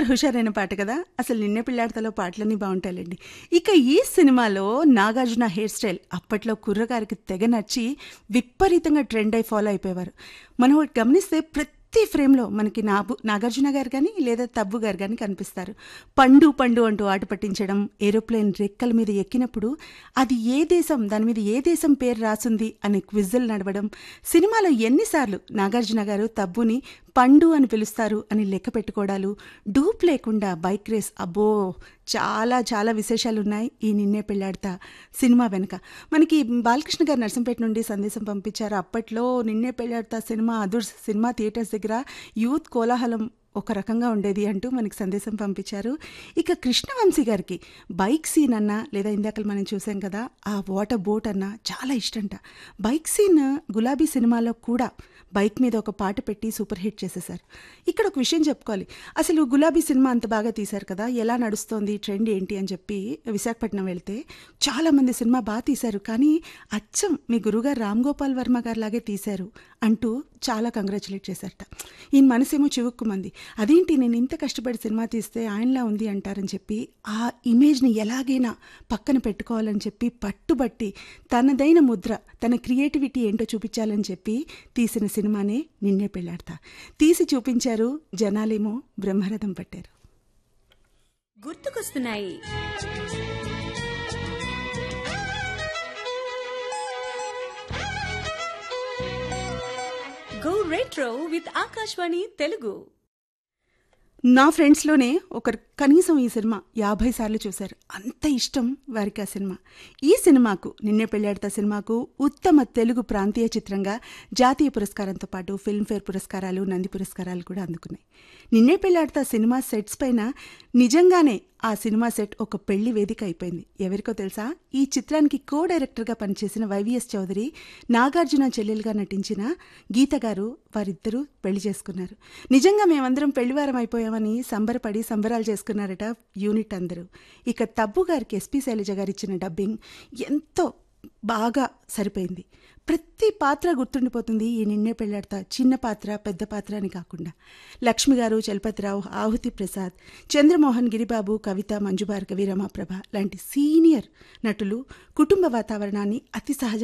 హుషారు హుషారైన పాట కదా అసలు నిన్నే పిల్లాడతలో పాటలన్నీ బాగుంటాయండి ఇక ఈ సినిమాలో నాగార్జున హెయిర్ స్టైల్ అప్పట్లో కుర్రగారికి తెగ నచ్చి విపరీతంగా ట్రెండ్ అయి ఫాలో అయిపోయేవారు మనం ఒకటి గమనిస్తే ప్రతి ప్రతి ఫ్రేమ్లో మనకి నాబు నాగార్జున గారు కానీ లేదా తబ్బు గారు కానీ కనిపిస్తారు పండు పండు అంటూ ఆట పట్టించడం ఏరోప్లేన్ రెక్కల మీద ఎక్కినప్పుడు అది ఏ దేశం దాని మీద ఏ దేశం పేరు రాసుంది అనే క్విజ్లు నడవడం సినిమాలో ఎన్నిసార్లు నాగార్జున గారు తబ్బుని పండు అని పిలుస్తారు అని లెక్క పెట్టుకోవడాలు డూప్ లేకుండా బైక్ రేస్ అబ్బో చాలా చాలా విశేషాలు ఉన్నాయి ఈ నిన్నే పెళ్ళాడతా సినిమా వెనుక మనకి బాలకృష్ణ గారు నర్సంపేట నుండి సందేశం పంపించారు అప్పట్లో నిన్నే పెళ్ళాడతా సినిమా అదుర్ సినిమా థియేటర్స్ దగ్గర యూత్ కోలాహలం ఒక రకంగా ఉండేది అంటూ మనకి సందేశం పంపించారు ఇక కృష్ణవంశీ గారికి బైక్ సీన్ అన్నా లేదా ఇందాక మనం చూసాం కదా ఆ వాటర్ బోట్ అన్నా చాలా ఇష్టంట బైక్ సీన్ గులాబీ సినిమాలో కూడా బైక్ మీద ఒక పాట పెట్టి సూపర్ హిట్ చేసేశారు ఇక్కడ ఒక విషయం చెప్పుకోవాలి అసలు గులాబీ సినిమా అంత బాగా తీశారు కదా ఎలా నడుస్తోంది ట్రెండ్ ఏంటి అని చెప్పి విశాఖపట్నం వెళ్తే చాలామంది సినిమా బాగా తీశారు కానీ అచ్చం మీ గురుగారు రామ్ గోపాల్ వర్మ గారు లాగే తీశారు అంటూ చాలా కంగ్రాచులేట్ చేశారట ఈయన మనసేమో చివుక్కుమంది అదేంటి నేను ఇంత కష్టపడి సినిమా తీస్తే ఆయనలా ఉంది అంటారని చెప్పి ఆ ఇమేజ్ని ఎలాగైనా పక్కన పెట్టుకోవాలని చెప్పి పట్టుబట్టి తనదైన ముద్ర తన క్రియేటివిటీ ఏంటో చూపించాలని చెప్పి తీసిన సినిమానే నిన్నే పెళ్ళాడతా తీసి చూపించారు జనాలేమో బ్రహ్మరథం పట్టారు గుర్తుకొస్తున్నాయి go retro with Akashvani Telugu నా ఫ్రెండ్స్లోనే ఒకరు కనీసం ఈ సినిమా యాభై సార్లు చూశారు అంత ఇష్టం వారికి ఆ సినిమా ఈ సినిమాకు నిన్నే పెళ్ళాడతా సినిమాకు ఉత్తమ తెలుగు ప్రాంతీయ చిత్రంగా జాతీయ పురస్కారంతో పాటు ఫిల్మ్ఫేర్ పురస్కారాలు నంది పురస్కారాలు కూడా అందుకున్నాయి నిన్నే పెళ్ళాడతా సినిమా సెట్స్ పైన నిజంగానే ఆ సినిమా సెట్ ఒక పెళ్లి వేదిక అయిపోయింది ఎవరికో తెలుసా ఈ చిత్రానికి కో డైరెక్టర్గా పనిచేసిన వైవిఎస్ చౌదరి నాగార్జున చెల్లెలుగా నటించిన గీత గారు వారిద్దరూ పెళ్లి చేసుకున్నారు నిజంగా మేమందరం పెళ్లివారం అయిపోయామని సంబరపడి సంబరాలు చేసుకున్నారట యూనిట్ అందరూ ఇక తబ్బు గారికి ఎస్పీ శైలజ గారు ఇచ్చిన డబ్బింగ్ ఎంతో బాగా సరిపోయింది ప్రతి పాత్ర గుర్తుండిపోతుంది ఈ నిన్నే పెళ్ళాడతా చిన్న పాత్ర పెద్ద పాత్ర అని కాకుండా లక్ష్మి గారు చలపతిరావు ఆహుతి ప్రసాద్ చంద్రమోహన్ గిరిబాబు కవిత మంజుభార్గవి రమాప్రభ లాంటి సీనియర్ నటులు కుటుంబ వాతావరణాన్ని అతి సహజ